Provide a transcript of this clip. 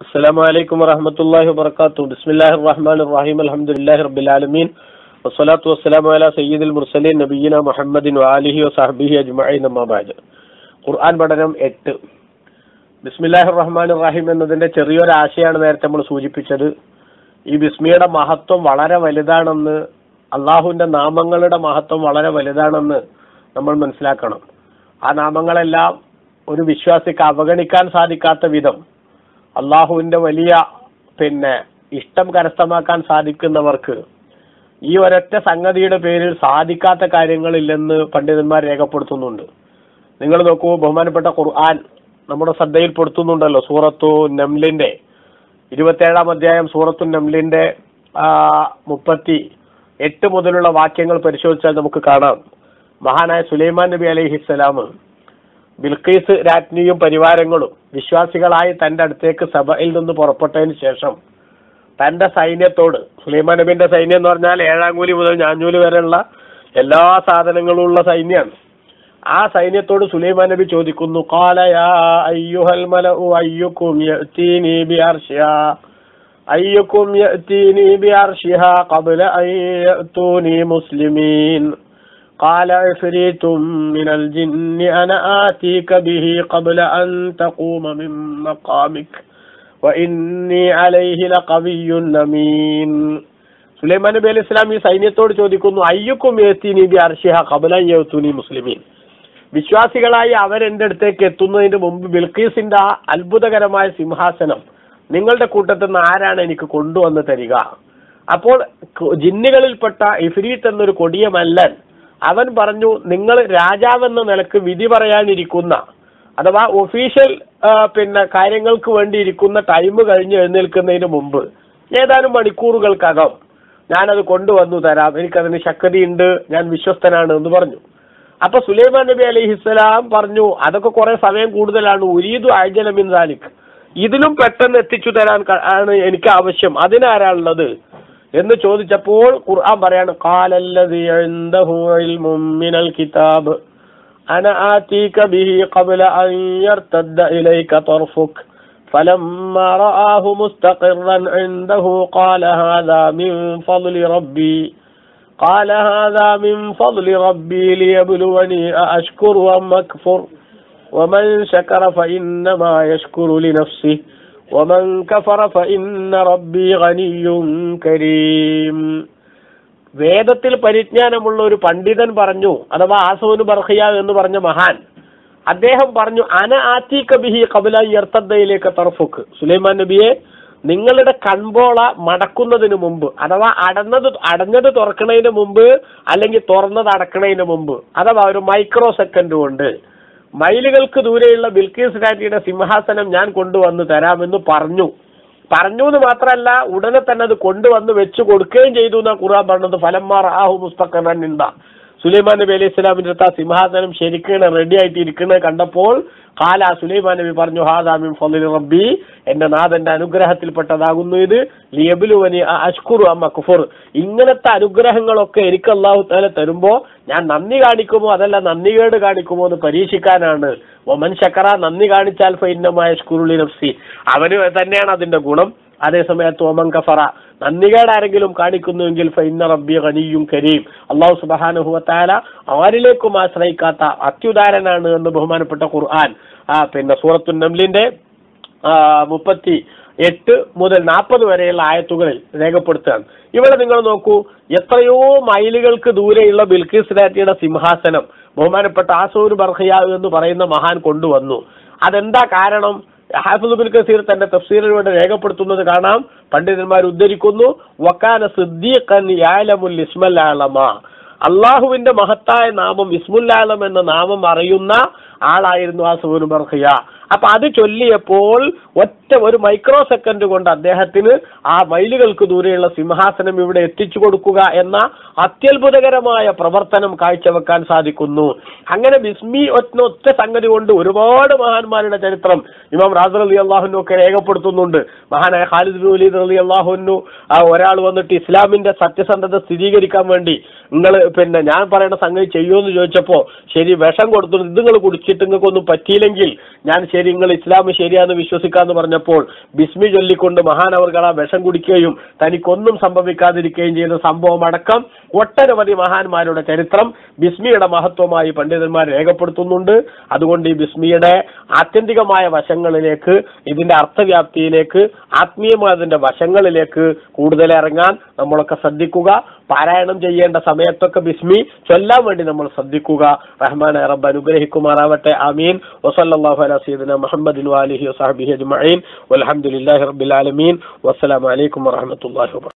السلام عليكم ورحمة الله وبركاته بسم الله الرحمن الرحيم الحمد لله رب العالمين والصلاة والسلام على سيد المرسلين نبينا محمد وآله وصحبه أجمعين أما بعد ഖുർആൻ പഠനം എട്ട് ബിസ്മില്ലാഹി റഹ്മാൻ റഹീം എന്നതിന്റെ ചെറിയൊരു ആശയമാണ് നേരത്തെ നമ്മൾ സൂചിപ്പിച്ചത് ഈ ബിസ്മിയുടെ മഹത്വം വളരെ വലുതാണെന്ന് അള്ളാഹുവിന്റെ നാമങ്ങളുടെ മഹത്വം വളരെ വലുതാണെന്ന് നമ്മൾ മനസ്സിലാക്കണം ആ നാമങ്ങളെല്ലാം ഒരു വിശ്വാസിക്ക് അവഗണിക്കാൻ സാധിക്കാത്ത വിധം അള്ളാഹുവിന്റെ വലിയ പിന്നെ ഇഷ്ടം കരസ്ഥമാക്കാൻ സാധിക്കുന്നവർക്ക് ഈ ഒരൊറ്റ സംഗതിയുടെ പേരിൽ സാധിക്കാത്ത കാര്യങ്ങളില്ലെന്ന് പണ്ഡിതന്മാർ രേഖപ്പെടുത്തുന്നുണ്ട് നിങ്ങൾ നോക്കൂ ബഹുമാനപ്പെട്ട ഖുർആൻ നമ്മുടെ ശ്രദ്ധയിൽപ്പെടുത്തുന്നുണ്ടല്ലോ സൂറത്തു നംലിന്റെ ഇരുപത്തേഴാം അധ്യായം സൂറത്തു നംലിന്റെ ആ, മുപ്പത്തി എട്ട് മുതലുള്ള വാക്യങ്ങൾ പരിശോധിച്ചാൽ നമുക്ക് കാണാം മഹാനായ സുലൈമാൻ നബി അലൈഹിസ്സലാം ബിൽഖീസ് രാജ്ഞിയും പരിവാരങ്ങളും വിശ്വാസികളായി തന്റെ അടുത്തേക്ക് സഭയിൽ നിന്ന് പുറപ്പെട്ടതിന് ശേഷം തന്റെ സൈന്യത്തോട് സുലൈമാൻ നബിന്റെ സൈന്യം എന്ന് പറഞ്ഞാൽ ഏഴാംകൂലി മുതൽ ഞാഞ്ഞൂലി വരെയുള്ള എല്ലാ സാധനങ്ങളും ഉള്ള സൈന്യമാണ് ആ സൈന്യത്തോട് സുലൈമാൻ നബി ചോദിക്കുന്നു "ഖാല യാ അയ്യുഹൽ മലഉ അയ്യുക്കും യഅ്തീനി ബിഅർശിഹാ അയ്യുക്കും യഅ്തീനി ബിഅർശിഹാ ഖബ്ല അൻ യഅ്തൂനി മുസ്ലിമീൻ قال عفريت من الجن أنا آتيك به قبل أن تقوم من مقامك وإني عليه لقوي أمين സുലൈമാൻ നബി അലൈഹി ഇസ്ലാം ഈ സൈന്യത്തോട് ചോദിക്കുന്നു അയ്യുക്കും ഏത്തീനി ബി അർഷിഹ കബല യൗത്തുനി മുസ്ലിമീൻ വിശ്വാസികളായി അവരെന്റെ അടുത്തേക്ക് എത്തുന്നതിന് മുമ്പ് ബിൽക്കീസിന്റെ ആ അത്ഭുതകരമായ സിംഹാസനം നിങ്ങളുടെ കൂട്ടത്തിൽ നിന്ന് ആരാണ് എനിക്ക് കൊണ്ടുവന്ന് തരിക അപ്പോൾ ക- ജിന്നുകളിൽപ്പെട്ട ഇഫ്രീത്ത് എന്നൊരു കൊടിയ മല്ലൻ അവൻ പറഞ്ഞു നിങ്ങൾ രാജാവെന്ന നിലക്ക് വിധി പറയാനിരിക്കുന്ന അഥവാ ഒഫീഷ്യൽ പിന്നെ കാര്യങ്ങൾക്ക് വേണ്ടി ഇരിക്കുന്ന ടൈം കഴിഞ്ഞ് എഴുന്നേൽക്കുന്നതിന് മുമ്പ് ഏതാനും മണിക്കൂറുകൾക്കകം ഞാനത് കൊണ്ടുവന്നു തരാം എനിക്കതിന് ശക്തിയുണ്ട് ഞാൻ വിശ്വസ്തനാണ് എന്ന് പറഞ്ഞു അപ്പൊ സുലൈമാൻ നബി അലൈഹിസ്സലാം പറഞ്ഞു അതൊക്കെ കുറെ സമയം കൂടുതലാണ് ഉരീദു അജലമിൻ സാലിക് ഇതിലും പെട്ടെന്ന് എത്തിച്ചു തരാൻ ക- ആണ് എനിക്ക് ആവശ്യം അതിനാരാളുള്ളത് എന്ന് ചോദിച്ചപ്പോൾ ഖുർആൻ പറയാണ് ഖാലല്ലദീ ഇൻദഹു ഇൽമും മിനൽ കിതാബ് അന ആതീക ബിഹി ഖബ്ല അൻ യർതദ്ദ ഇലൈക طرفك فلما رآه مستقرا عنده قال هذا من فضل ربي قال هذا من فضل ربي ليبلوني أأشكر أم أكفر ومن شكر فإنما يشكر لنفسه ومن كفر فإن ربي غني كريم വേദത്തിൽ പരിജ്ഞാനമുള്ള ഒരു പണ്ഡിതൻ പറഞ്ഞു അഥവാ ആസോന് ബർഹിയ എന്ന് പറഞ്ഞ മഹാൻ അദ്ദേഹം പറഞ്ഞു അന ആറ്റീക ബിഹി കബല യർത്തദ്ദയിലേക്ക് തർഫുക്ക് സുലൈമാൻ നബിയെ നിങ്ങളുടെ കൺപോള മടക്കുന്നതിന് മുമ്പ് അഥവാ അടഞ്ഞത് അടഞ്ഞത് തുറക്കുന്നതിന് മുമ്പ് അല്ലെങ്കിൽ തുറന്നത് അടക്കുന്നതിന് മുമ്പ് അഥവാ ഒരു മൈക്രോ സെക്കൻഡ് കൊണ്ട് മൈലുകൾക്ക് ദൂരെയുള്ള ബിൽക്കീസ് രാജ്ഞിയുടെ സിംഹാസനം ഞാൻ കൊണ്ടുവന്ന് തരാമെന്ന് പറഞ്ഞു പറഞ്ഞു എന്ന് മാത്രമല്ല ഉടനെ തന്നെ അത് കൊണ്ടുവന്ന് വെച്ച് കൊടുക്കുകയും ചെയ്തു എന്നാ ഖുർആൻ പറഞ്ഞത് ഫലന്മാർ ആഹു മുസ്തഖൻ നിന്ദ സുലൈമാൻ നബി അലൈഹി സ്വലാമിന്റെ അടുത്ത് ആ സിംഹാസനം ശരിക്കും റെഡി ആയിട്ട് ഇരിക്കുന്നത് കണ്ടപ്പോൾ കാല സുലൈമാൻ നബി പറഞ്ഞു ഹാദാമിൻ ഫضل റബ്ബി എന്റെ നാഥന്റെ അനുഗ്രഹത്തിൽപ്പെട്ടതാകുന്നു ഇത് ലിയബിലുവനി അഷ്കുറു അമ്മ കുഫർ ഇങ്ങനത്തെ അനുഗ്രഹങ്ങളൊക്കെ എനിക്ക് അള്ളാഹു താല തരുമ്പോ ഞാൻ നന്ദി കാണിക്കുമോ അതല്ല നന്ദികേട് കാണിക്കുമോ എന്ന് പരീക്ഷിക്കാനാണ് ഒമൻ ശക്കറ നന്ദി കാണിച്ചാൽ ഫൈന്നമായ ഷ്കുറുലി നഫ്സി അവന് തന്നെയാണ് അതിന്റെ ഗുണം അതേസമയത്ത് ഓമൻ കഫറ നന്ദികേട് ആരെങ്കിലും കാണിക്കുന്നുവെങ്കിൽ ഫൈന്ന റബ്ബി ഖനിയും കരീം അള്ളാഹു സുബാനുഹുവത്താല ആരിലേക്കും ആശ്രയിക്കാത്ത അത്യുദാരനാണ് എന്ന് ബഹുമാനപ്പെട്ട ഖുർആൻ ആ പിന്നെ സൂറത്തു നംലിന്റെ ആ, മുപ്പത്തി എട്ട് മുതൽ നാൽപ്പത് വരെയുള്ള ആയത്തുകളിൽ രേഖപ്പെടുത്തുകയാണ് ഇവിടെ നിങ്ങൾ നോക്കൂ എത്രയോ മൈലുകൾക്ക് ദൂരെയുള്ള ബിൽക്കിസ് രാജ്ഞിയുടെ സിംഹാസനം ബഹുമാനപ്പെട്ട ആസൂർ ബർഹിയ എന്ന് പറയുന്ന മഹാൻ കൊണ്ടുവന്നു അതെന്താ കാരണം ഹാഫിദ് ബിൻ കസീർ തന്റെ തഫ്സീറിലൂടെ രേഖപ്പെടുത്തുന്നത് കാണാം പണ്ഡിതന്മാർ ഉദ്ധരിക്കുന്നു വക്കാന സിദ്ദീഖൻ യാലമുൽ ഇസ്മൽ ആലമ അള്ളാഹുവിന്റെ മഹത്തായ നാമം ഇസ്മുല്ലാലം എന്ന നാമം അറിയുന്ന ആളായിരുന്നു ആ സൂനു ബർഹിയ അപ്പൊ അത് ചൊല്ലിയപ്പോൾ ഒറ്റ ഒരു മൈക്രോ സെക്കൻഡ് കൊണ്ട് അദ്ദേഹത്തിന് ആ മൈലുകൾക്ക് ദൂരെയുള്ള സിംഹാസനം ഇവിടെ എത്തിച്ചു കൊടുക്കുക എന്ന അത്യത്ഭുതകരമായ പ്രവർത്തനം കാഴ്ചവെക്കാൻ സാധിക്കുന്നു അങ്ങനെ ബിസ്മി ഒറ്റ ഒറ്റ സംഗതി കൊണ്ട് ഒരുപാട് മഹാന്മാരുടെ ചരിത്രം ഇമാം റാസർ അലി അള്ളാഹുനും ഒക്കെ രേഖപ്പെടുത്തുന്നുണ്ട് മഹാനായ ഖാലിദ് ബിൻ വലീദ് റലി അള്ളാഹുനു ആ ഒരാൾ വന്നിട്ട് ഇസ്ലാമിന്റെ സത്യസന്ധത സ്ഥിരീകരിക്കാൻ വേണ്ടി നിങ്ങൾ പിന്നെ ഞാൻ പറയുന്ന സംഗതി ചെയ്യുമെന്ന് ചോദിച്ചപ്പോ ശരി വിഷം കൊടുത്തു ഇത് നിങ്ങൾ കുടിച്ചിട്ട് നിങ്ങൾക്കൊന്നും പറ്റിയില്ലെങ്കിൽ ഞാൻ ശരി നിങ്ങൾ ഇസ്ലാം ശരിയാന്ന് വിശ്വസിക്കാന്ന് പറഞ്ഞപ്പോൾ ബിസ്മി ചൊല്ലിക്കൊണ്ട് മഹാനവർകൾ ആ വിഷം കുടിക്കുകയും തനിക്കൊന്നും സംഭവിക്കാതിരിക്കുകയും ചെയ്ത സംഭവം അടക്കം ഒട്ടനവധി മഹാന്മാരുടെ ചരിത്രം ബിസ്മിയുടെ മഹത്വമായി പണ്ഡിതന്മാർ രേഖപ്പെടുത്തുന്നുണ്ട് അതുകൊണ്ട് ഈ ബിസ്മിയുടെ ആത്യന്തികമായ വശങ്ങളിലേക്ക് ഇതിന്റെ അർത്ഥവ്യാപ്തിയിലേക്ക് ആത്മീയമായതിന്റെ വശങ്ങളിലേക്ക് കൂടുതൽ ഇറങ്ങാൻ നമ്മളൊക്കെ ശ്രദ്ധിക്കുക പാരായണം ചെയ്യേണ്ട സമയത്തൊക്കെ ബിസ്മി ചൊല്ലാൻ വേണ്ടി നമ്മൾ ശ്രദ്ധിക്കുക റഹ്മാൻ റബ്ബ് അനുഗ്രഹിക്കുമാറാവട്ടെ ആമീൻ വസല്ലല്ലാഹു അലാ സയ്യിദിന മുഹമ്മദിൻ വാലിഹി വസഹബിഹി അജ്മഈൻ വൽഹംദുലില്ലാഹി റബ്ബിൽ ആലമീൻ വസ്സലാമു അലൈക്കും വറഹ്മത്തുള്ളാഹി വബറകാതുഹു